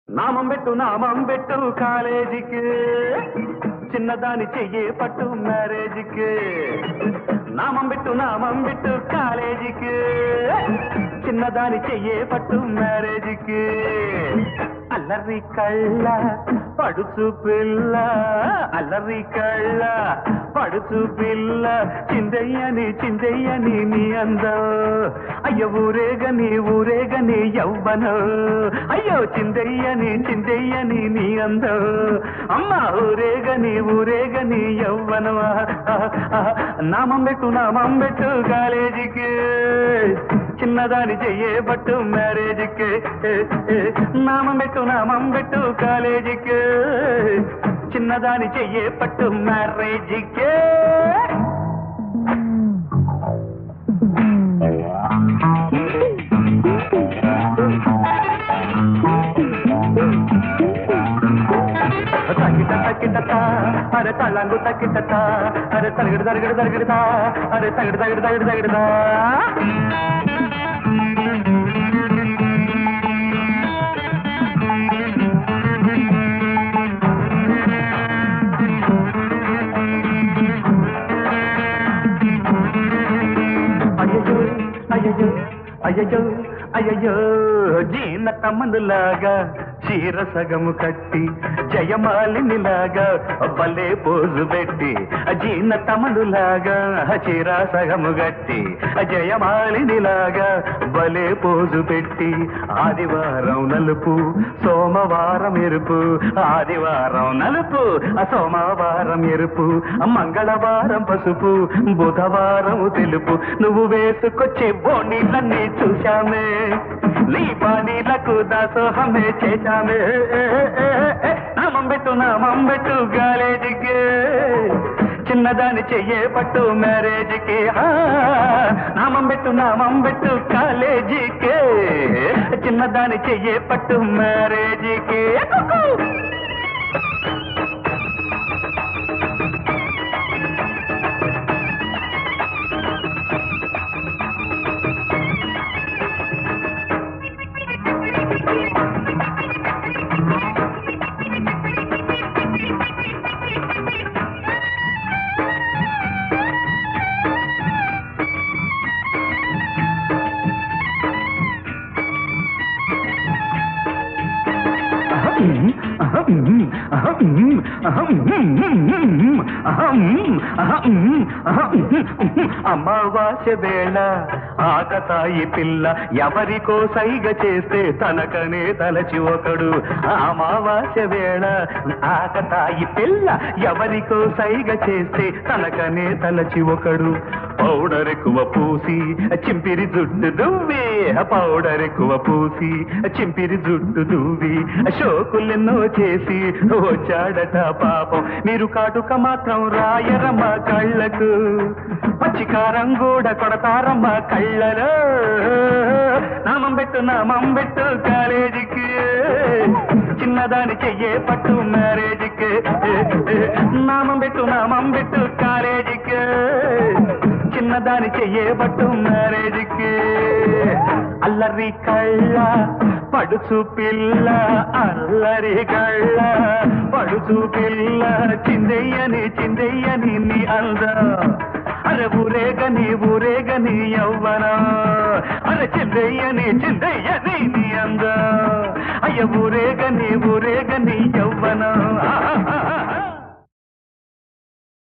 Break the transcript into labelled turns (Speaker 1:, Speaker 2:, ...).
Speaker 1: నామం పెట్టు నామం పెట్టు కాలేజీకి చిన్నదాని చెయ్యే పట్టు మ్యారేజ్కి నామం పెట్టు నామం పెట్టు కాలేజీకి చిన్నదాని చెయ్యే పట్టు మ్యారేజ్కి అల్లరి కళ్ళ పడుచు పిల్ల అల్లరి కళ్ళ పడుచు పిల్ల చిందయ్యని చిందయ్యని నీ అందం అయ్యో ఊరేగని ఊరేగని యవ్వనం అయ్యో చిందయ్యని చిందయ్యని నీ అందం అమ్మ ఊరేగని ఊరేగని యవ్వనం నామం పెట్టు నామం పెట్టు కాలేజీకి చిన్నదాని చెయ్యే పట్టు మ్యారేజ్కి నామం పెట్టు నామం పెట్టు కాలేజీకి చిన్నదాని చెయ్యే పట్టు మ్యారేజ్కి తగిట తగిట అరే తలంగు తగిట అరే తరగడు తరగడు తరగడుదా అరే తగడు తగడు తగడు తగడుదా అయ్యో అయ్యో అయ్యో అయ్యో జీన తమ్ములాగా చీర సగము కట్టి జయమాలినిలాగా భలే పోజు పెట్టి జీన తమ్ములాగా చీర సగము కట్టి జయమాలినిలాగా భలే పోజు పెట్టి ఆదివారం నలుపు సోమవారం ఎరుపు ఆదివారం నలుపు సోమవారం ఎరుపు మంగళవారం పసుపు బుధవారం తెలుపు నువ్వు వేసుకొచ్చే బోనీలన్నీ చూశామే నీ పానీలకు దాసోహమే చేశామే నామం పెట్టు నామం పెట్టు కాలేజీకి చిన్నదాని చెయ్యే పట్టు మ్యారేజ్కి ఆ, నామం పెట్టు నామం పెట్టు కాలేజీకి చిన్నదాని చెయ్యే పట్టు మ్యారేజ్కి కుక్కు. అమావాస్య వేళ ఆకతాయి పిల్ల ఎవరికో సైగ చేస్తే తనకనే తలచి ఒకడు అమావాస్య వేళ ఆకతాయి పిల్ల ఎవరికో సైగ చేస్తే తనకనే తలచి ఒకడు పౌడర్ ఎక్కువ పూసి చింపిరి జుట్టు దువ్వి పౌడర్ ఎక్కువ పూసి చింపిరి జుట్టు దువ్వి షోకులెన్నో చేసి వచ్చాడట పాపం మీరు కాటుక మాత్రం రాయరమ్మ కళ్ళకు పచ్చికారం కూడా కొడతారమ్మ కళ్ళలో నామం పెట్టు నామం పెట్టు కాలేజీకి చిన్నదాని చెయ్యే పట్టు మ్యారేజ్కి నామం పెట్టు నామం పెట్టు కాలేజీకి చిన్నదాని చెయ్యే పట్టు మ్యారేజ్కి అల్లరి కళ్ళ పడుచు పిల్ల అల్లరి కళ్ళ పడుచు పిల్ల చిందయ్యని చిందయ్యని నీ అందం అరే ఊరేగని ఊరేగని యవ్వనం అరే చిందయ్యని చిందయ్యని నీ అందం అయ్య ఊరేగని ఊరేగని యవ్వనం